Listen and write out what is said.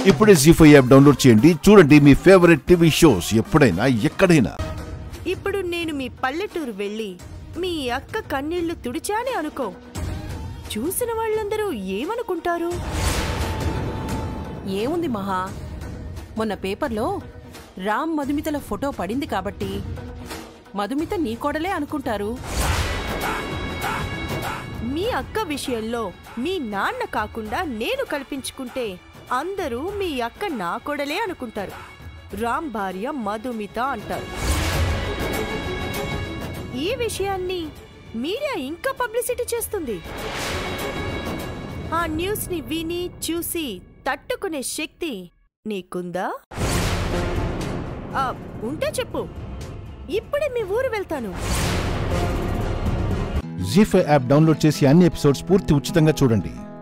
ఇప్పుడే G five app download చేయండి చూడండి మీ ఫేవరెట్ టీవీ షోస్ ఎప్పుడైనా ఎక్కడైనా ఇప్పుడు నేను మీ పల్లెటూరు వెళ్ళి మీ అక్క కన్నీళ్లు తుడిచాని అనుకో చూసిన వాళ్ళందరూ ఏమనుకుంటారు ఏముంది మహా మొన్న పేపర్లో రామ్ మధుమితల ఫోటో పడింది కాబట్టి మధుమిత నీ కోడలే అనుకుంటారు మీ అక్క విషయంలో మీ నాన్న కాకుండా నేను కల్పించుకుంటే అందరూ మీ అక్క నా కొడలే అనుకుంటారు రామ్ భార్య మధుమిత అంటారు ఈ విషయాన్ని మీడియా ఇంకా పబ్లిసిటీ చేస్తుంది ఆ న్యూస్ ని విని చూసి తట్టుకునే శక్తి నీకుందా ఆ, ఉంటే చెప్పు ఇప్పుడే మీ ఊరు వెళ్తాను జీ ఫైవ్ యాప్ డౌన్లోడ్ చేసి అన్ని ఎపిసోడ్స్ పూర్తి ఉచితంగా చూడండి